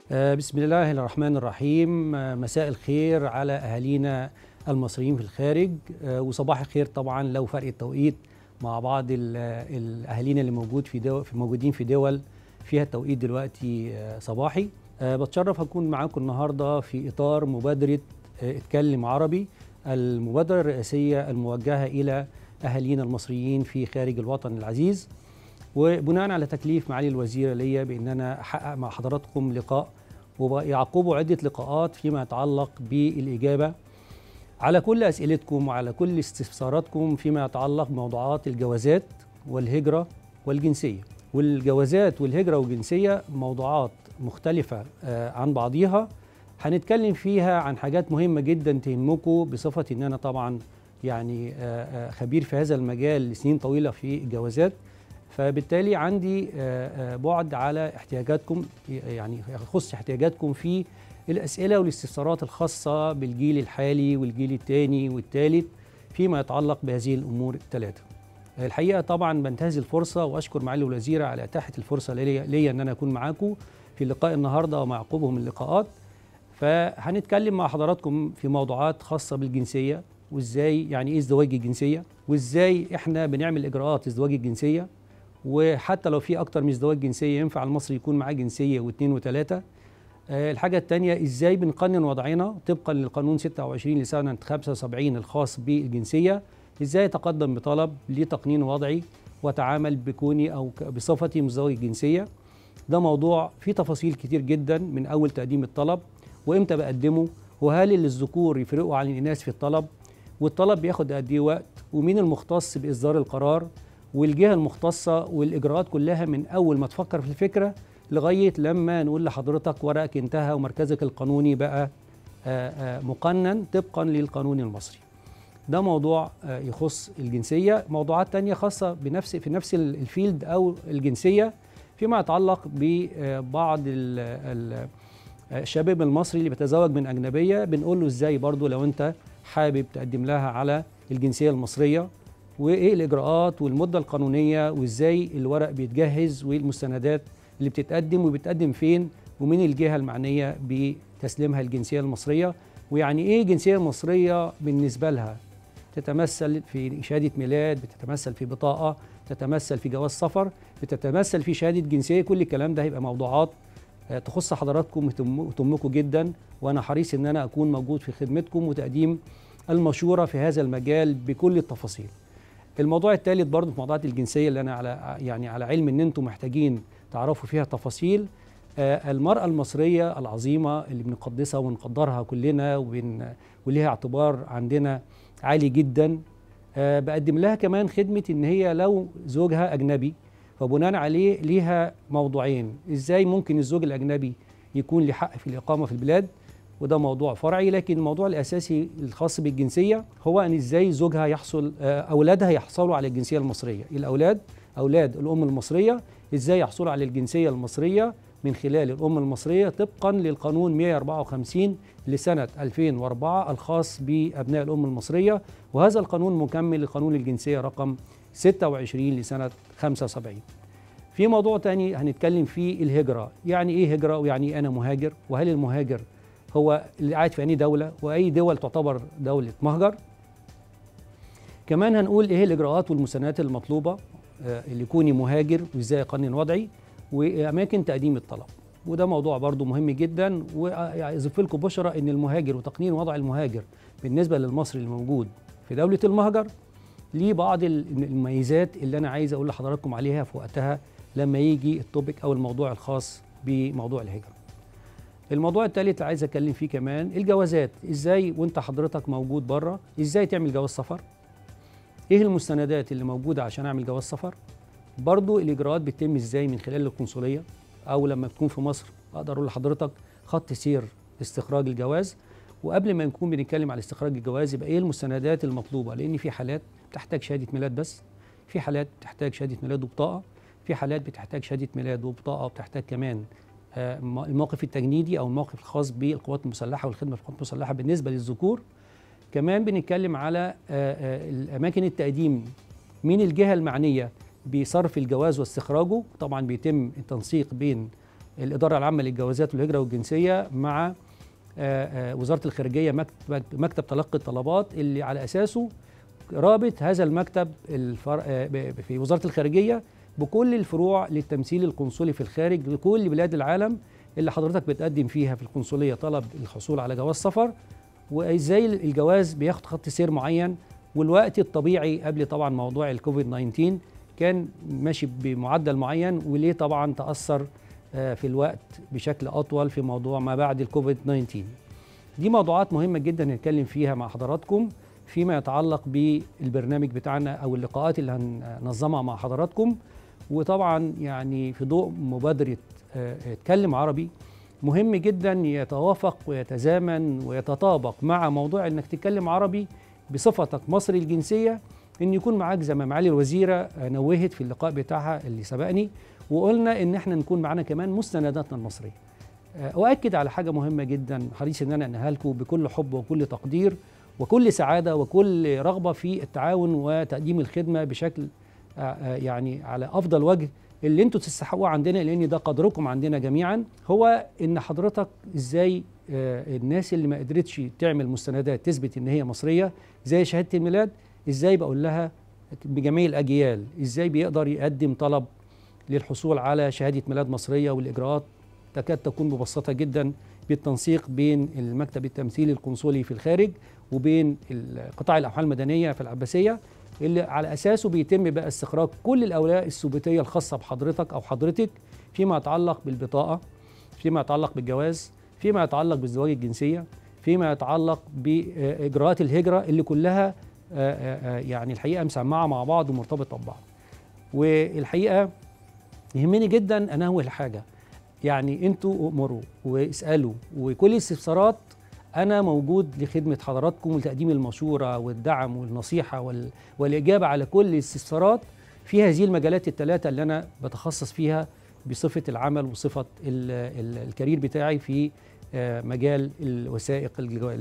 آه، بسم الله الرحمن الرحيم آه، مساء الخير على أهالينا المصريين في الخارج آه، وصباح الخير طبعا لو فرق التوقيت مع بعض ال- الأهالينا اللي موجود في دول في موجودين في دول فيها التوقيت دلوقتي آه، صباحي آه، بتشرف أكون معاكم النهاردة في إطار مبادرة آه، اتكلم عربي المبادرة الرئاسية الموجهة إلى أهالينا المصريين في خارج الوطن العزيز وبناء على تكليف معالي الوزير ليا بان انا احقق مع حضراتكم لقاء ويعقبه عده لقاءات فيما يتعلق بالاجابه على كل اسئلتكم وعلى كل استفساراتكم فيما يتعلق بموضوعات الجوازات والهجره والجنسيه. والجوازات والهجره والجنسيه موضوعات مختلفه آه، عن بعضيها هنتكلم فيها عن حاجات مهمه جدا تهمكم بصفه ان انا طبعا يعني آه، آه، خبير في هذا المجال لسنين طويله في الجوازات فبالتالي عندي آه، آه، بعد على احتياجاتكم يعني يخص احتياجاتكم في الاسئله والاستفسارات الخاصه بالجيل الحالي والجيل الثاني والثالث فيما يتعلق بهذه الامور الثلاثه. الحقيقه طبعا بنتهز الفرصه واشكر معالي الوزيره على اتاحه الفرصه ليا ليا ان انا اكون معاكم في لقاء النهارده وما يعقبه من اللقاءات. فهنتكلم مع حضراتكم في موضوعات خاصه بالجنسيه وازاي يعني ايه ازدواج الجنسيه وازاي احنا بنعمل اجراءات ازدواج الجنسيه وحتى لو في اكتر من ازدواج جنسيه ينفع المصري يكون معاه جنسيه واثنين وثلاثه آه، الحاجه الثانيه ازاي بنقنن وضعنا طبقا للقانون 26 لسنه 75 الخاص بالجنسيه ازاي اتقدم بطلب لتقنين وضعي واتعامل بكوني او ك- بصفتي مزدوج الجنسيه ده موضوع فيه تفاصيل كتير جدا من اول تقديم الطلب وامتى بقدمه وهل الذكور يفرقوا عن الاناث في الطلب والطلب بياخد قد ايه وقت ومين المختص باصدار القرار والجهه المختصه والاجراءات كلها من اول ما تفكر في الفكره لغايه لما نقول لحضرتك ورقك انتهى ومركزك القانوني بقى آه، آه، مقنن طبقا للقانون المصري. ده موضوع آه، يخص الجنسيه، موضوعات تانية خاصه بنفس في نفس ال- الفيلد او الجنسيه فيما يتعلق ببعض ال- ال- الشباب المصري اللي بيتزوج من اجنبيه بنقول له ازاي برضو لو انت حابب تقدم لها على الجنسيه المصريه وايه الاجراءات والمده القانونيه وازاي الورق بيتجهز والمستندات اللي بتتقدم وبتقدم فين ومين الجهه المعنيه بتسليمها الجنسيه المصريه ويعني ايه جنسيه مصريه بالنسبه لها تتمثل في شهاده ميلاد بتتمثل في بطاقه تتمثل في جواز سفر بتتمثل في شهاده جنسيه كل الكلام ده هيبقى موضوعات آه، تخص حضراتكم وتم- وتهمكم جدا وانا حريص ان انا اكون موجود في خدمتكم وتقديم المشوره في هذا المجال بكل التفاصيل. الموضوع الثالث برضه في موضوعات الجنسيه اللي انا على يعني على علم ان انتم محتاجين تعرفوا فيها تفاصيل آه، المراه المصريه العظيمه اللي بنقدسها ونقدرها كلنا وبن وليها اعتبار عندنا عالي جدا آه، بقدم لها كمان خدمه ان هي لو زوجها اجنبي فبناء عليه ليها موضوعين ازاي ممكن الزوج الاجنبي يكون له حق في الاقامه في البلاد وده موضوع فرعي لكن الموضوع الاساسي الخاص بالجنسيه هو ان ازاي زوجها يحصل آه، اولادها يحصلوا على الجنسيه المصريه الاولاد اولاد الام المصريه ازاي يحصلوا على الجنسيه المصريه من خلال الام المصريه طبقا للقانون 154 لسنه 2004 الخاص بابناء الام المصريه وهذا القانون مكمل لقانون الجنسيه رقم 26 لسنه 75 في موضوع تاني هنتكلم فيه الهجرة يعني ايه هجرة ويعني ايه انا مهاجر وهل المهاجر هو اللي قاعد في اي دولة واي دول تعتبر دولة مهجر كمان هنقول ايه الاجراءات والمستندات المطلوبة آه، اللي يكوني مهاجر وازاي اقنن وضعي واماكن تقديم الطلب وده موضوع برضو مهم جدا واضيف لكم بشرة ان المهاجر وتقنين وضع المهاجر بالنسبة للمصري الموجود في دولة المهجر ليه بعض المميزات اللي انا عايز اقول لحضراتكم عليها في وقتها لما يجي التوبيك او الموضوع الخاص بموضوع الهجره. الموضوع الثالث اللي عايز اتكلم فيه كمان الجوازات، ازاي وانت حضرتك موجود بره ازاي تعمل جواز سفر؟ ايه المستندات اللي موجوده عشان اعمل جواز سفر؟ برضو الاجراءات بتتم ازاي من خلال القنصليه او لما تكون في مصر اقدر اقول لحضرتك خط سير استخراج الجواز وقبل ما نكون بنتكلم على استخراج الجواز يبقى ايه المستندات المطلوبه لان في حالات بتحتاج شهاده ميلاد بس في حالات بتحتاج شهاده ميلاد وبطاقه في حالات بتحتاج شهاده ميلاد وبطاقه وبتحتاج كمان آه، الموقف التجنيدي او الموقف الخاص بالقوات المسلحه والخدمه في القوات المسلحه بالنسبه للذكور كمان بنتكلم على آه، آه، الاماكن التقديم مين الجهه المعنيه بصرف الجواز واستخراجه طبعا بيتم التنسيق بين الاداره العامه للجوازات والهجره والجنسيه مع وزاره الخارجيه مكتب, مكتب تلقي الطلبات اللي على اساسه رابط هذا المكتب في وزاره الخارجيه بكل الفروع للتمثيل القنصلي في الخارج لكل بلاد العالم اللي حضرتك بتقدم فيها في القنصليه طلب الحصول على جواز سفر وازاي الجواز بياخد خط سير معين والوقت الطبيعي قبل طبعا موضوع الكوفيد 19 كان ماشي بمعدل معين وليه طبعا تاثر في الوقت بشكل اطول في موضوع ما بعد الكوفيد 19 دي موضوعات مهمه جدا نتكلم فيها مع حضراتكم فيما يتعلق بالبرنامج بتاعنا او اللقاءات اللي هننظمها مع حضراتكم وطبعا يعني في ضوء مبادره اتكلم عربي مهم جدا يتوافق ويتزامن ويتطابق مع موضوع انك تتكلم عربي بصفتك مصري الجنسيه ان يكون معاك زي ما معالي الوزيره نوهت في اللقاء بتاعها اللي سبقني وقلنا ان احنا نكون معانا كمان مستنداتنا المصريه. اؤكد على حاجه مهمه جدا حريص ان انا انقلها لكم بكل حب وكل تقدير وكل سعاده وكل رغبه في التعاون وتقديم الخدمه بشكل يعني على افضل وجه اللي انتوا تستحقوه عندنا لان ده قدركم عندنا جميعا هو ان حضرتك ازاي الناس اللي ما قدرتش تعمل مستندات تثبت ان هي مصريه زي شهاده الميلاد ازاي بقول لها بجميع الاجيال ازاي بيقدر يقدم طلب للحصول على شهاده ميلاد مصريه والاجراءات تكاد تكون مبسطه جدا بالتنسيق بين المكتب التمثيلي القنصلي في الخارج وبين قطاع الاحوال المدنيه في العباسيه اللي على اساسه بيتم بقى استخراج كل الاوراق الثبوتيه الخاصه بحضرتك او حضرتك فيما يتعلق بالبطاقه فيما يتعلق بالجواز فيما يتعلق بالزواج الجنسيه فيما يتعلق باجراءات الهجره اللي كلها يعني الحقيقه مسمعه مع بعض ومرتبطه ببعض والحقيقه يهمني جدا انوه لحاجه يعني انتوا امروا واسالوا وكل الاستفسارات انا موجود لخدمه حضراتكم ولتقديم المشوره والدعم والنصيحه وال... والاجابه على كل الاستفسارات في هذه المجالات الثلاثه اللي انا بتخصص فيها بصفه العمل وصفه ال... ال... الكارير بتاعي في مجال الوثائق الجو...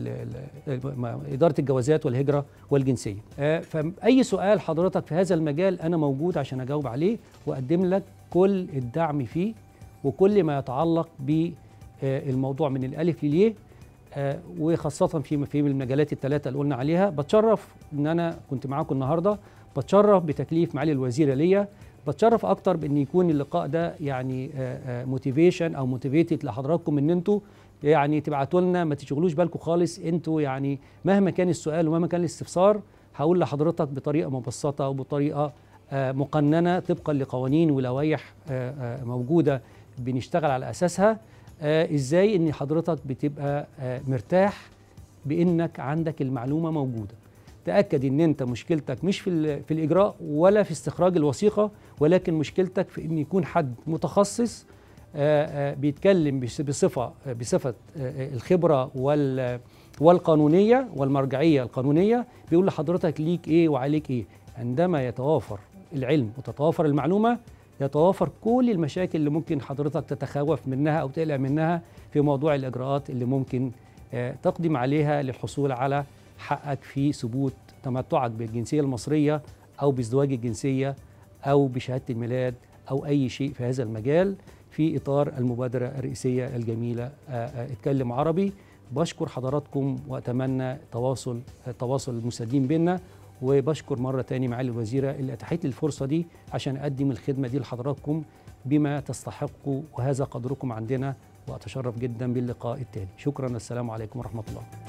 اداره الجوازات والهجره والجنسيه فاي سؤال حضرتك في هذا المجال انا موجود عشان اجاوب عليه واقدم لك كل الدعم فيه وكل ما يتعلق بالموضوع من الالف للياء آه وخاصة في في المجالات الثلاثة اللي قلنا عليها بتشرف إن أنا كنت معاكم النهاردة بتشرف بتكليف معالي الوزيرة ليا بتشرف أكتر بإن يكون اللقاء ده يعني موتيفيشن أو موتيفيتد لحضراتكم إن أنتوا يعني تبعتوا لنا ما تشغلوش بالكم خالص أنتوا يعني مهما كان السؤال ومهما كان الاستفسار هقول لحضرتك بطريقة مبسطة وبطريقة آه مقننة طبقا لقوانين ولوائح آه موجودة بنشتغل على أساسها آه ازاي ان حضرتك بتبقى آه مرتاح بانك عندك المعلومه موجوده تاكد ان انت مشكلتك مش في في الاجراء ولا في استخراج الوثيقه ولكن مشكلتك في ان يكون حد متخصص آه بيتكلم بصفه بصفه الخبره وال والقانونيه والمرجعيه القانونيه بيقول لحضرتك ليك ايه وعليك ايه عندما يتوافر العلم وتتوافر المعلومه يتوافر كل المشاكل اللي ممكن حضرتك تتخوف منها او تقلق منها في موضوع الاجراءات اللي ممكن تقدم عليها للحصول على حقك في ثبوت تمتعك بالجنسيه المصريه او بازدواج الجنسيه او بشهاده الميلاد او اي شيء في هذا المجال في اطار المبادره الرئيسيه الجميله اتكلم عربي بشكر حضراتكم واتمنى تواصل تواصل المستدين بينا وبشكر مرة تاني معالي الوزيرة اللي أتاحت لي الفرصة دي عشان أقدم الخدمة دي لحضراتكم بما تستحقوا وهذا قدركم عندنا وأتشرف جدا باللقاء التالي شكرا السلام عليكم ورحمة الله